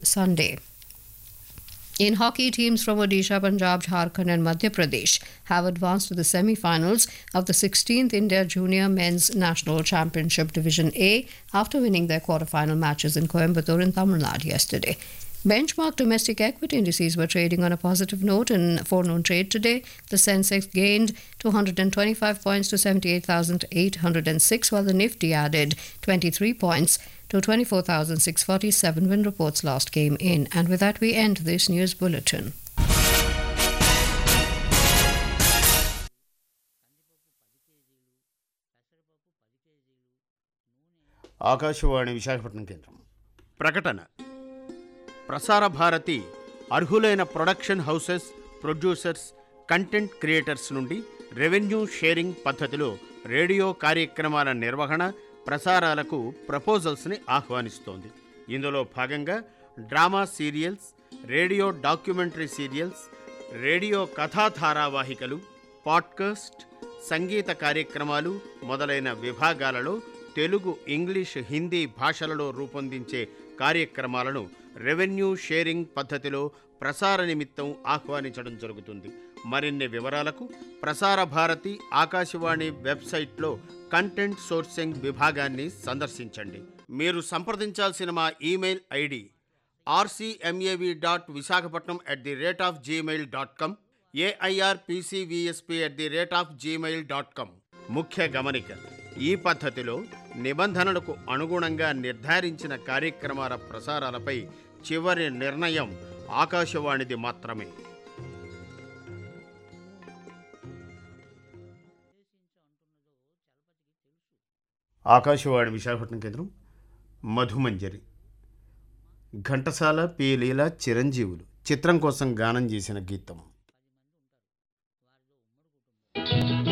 Sunday. In hockey, teams from Odisha, Punjab, Jharkhand, and Madhya Pradesh have advanced to the semi finals of the 16th India Junior Men's National Championship Division A after winning their quarter-final matches in Coimbatore and Tamil Nadu yesterday. Benchmark domestic equity indices were trading on a positive note in forenoon trade today. The Sensex gained 225 points to 78,806, while the Nifty added 23 points to 24,647 when reports last came in. And with that, we end this news bulletin. Akashvani Visakhapatnam కేంద్రం ప్రకటన ప్రసార భారతి అర్హులైన production houses producers content creators నుండి revenue sharing పద్ధతిలో radio కార్యక్రమాల నిర్వహణ ప్రసారాలకు ప్రపోజల్స్ని ఆహ్వానిస్తోంది ఇందులో భాగంగా drama serials radio documentary serials radio కథా ధారావాహికలు పాడ్కాస్ట్ సంగీత కార్యక్రమాలు మొదలైన విభాగాలలో తెలుగు ఇంగ్లీష్ హిందీ భాషలలో రూపొందించే కార్యక్రమాలను రెవెన్యూ షేరింగ్ పద్ధతిలో ప్రసార నిమిత్తం ఆహ్వానించడం జరుగుతుంది మరిన్ని వివరాలకు ప్రసార భారతి ఆకాశవాణి వెబ్సైట్లో కంటెంట్ సోర్సింగ్ విభాగాన్ని సందర్శించండి మీరు సంప్రదించాల్సిన మా email ID RCMAV dot Visakhapatnam at the rate of Gmail dot com AIR PCVSP at the rate of Gmail dot com ముఖ్య గమనిక ఈ పద్ధతిలో నిబంధనలకు అనుగుణంగా నిర్ధారించిన కార్యక్రమాల ప్రసారాలపై చివరి నిర్ణయం ఆకాశవాణిది మాత్రమే ఆకాశవాణి విశాఖపట్నం కేంద్రం మధుమంజరి ఘంటసాల పి లీల చిరంజీవులు చిత్రం కోసం గానం చేసిన గీతం